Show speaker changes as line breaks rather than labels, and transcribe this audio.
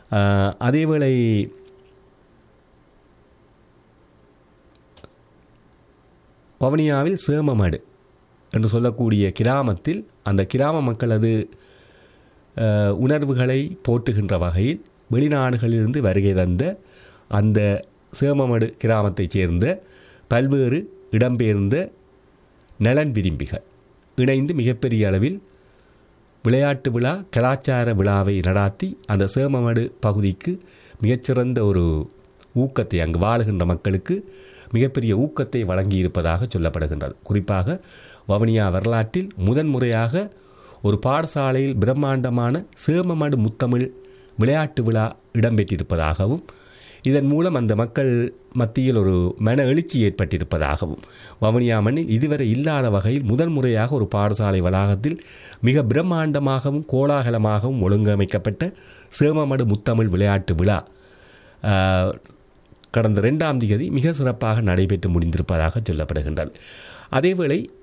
அஹ், அதேவேளை வவுனியாவில் சேமமடு என்று சொல்லக்கூடிய கிராமத்தில் அந்த கிராம மக்களது அஹ், உணர்வுகளை போற்றுகின்ற வகையில் வெளிநாடுகளிலிருந்து வருகை தந்த அந்த சேமமடு கிராமத்தைச் சேர்ந்த பல்வேறு இடம்பெயர்ந்த நலன் விரும்பிகள் இணைந்து மிகப்பெரிய அளவில் விளையாட்டு விழா கலாச்சார விழாவை நடாத்தி அந்த சேமமடு பகுதிக்கு மிகச்சிறந்த ஒரு ஊக்கத்தை அங்கு வாழுகின்ற மக்களுக்கு மிகப்பெரிய ஊக்கத்தை வழங்கியிருப்பதாக சொல்லப்படுகின்றது குறிப்பாக வவுனியா வரலாற்றில் முதன்முறையாக ஒரு பாடசாலையில் பிரம்மாண்டமான சேமமடு முத்தமிழ் விளையாட்டு விழா இடம்பெற்றிருப்பதாகவும் இதன் மூலம் அந்த மக்கள் மத்தியில் ஒரு மன எழுச்சி ஏற்பட்டிருப்பதாகவும் வவுனியா மண்ணில் இதுவரை இல்லாத வகையில் முதல் முறையாக ஒரு பாடசாலை வளாகத்தில் மிக பிரம்மாண்டமாகவும் கோலாகலமாகவும் ஒழுங்கமைக்கப்பட்ட சேமமடு முத்தமிழ் விளையாட்டு விழா ஆஹ், கடந்த ரெண்டாம் தேதி மிக சிறப்பாக நடைபெற்று முடிந்திருப்பதாக சொல்லப்படுகின்றது அதேவேளை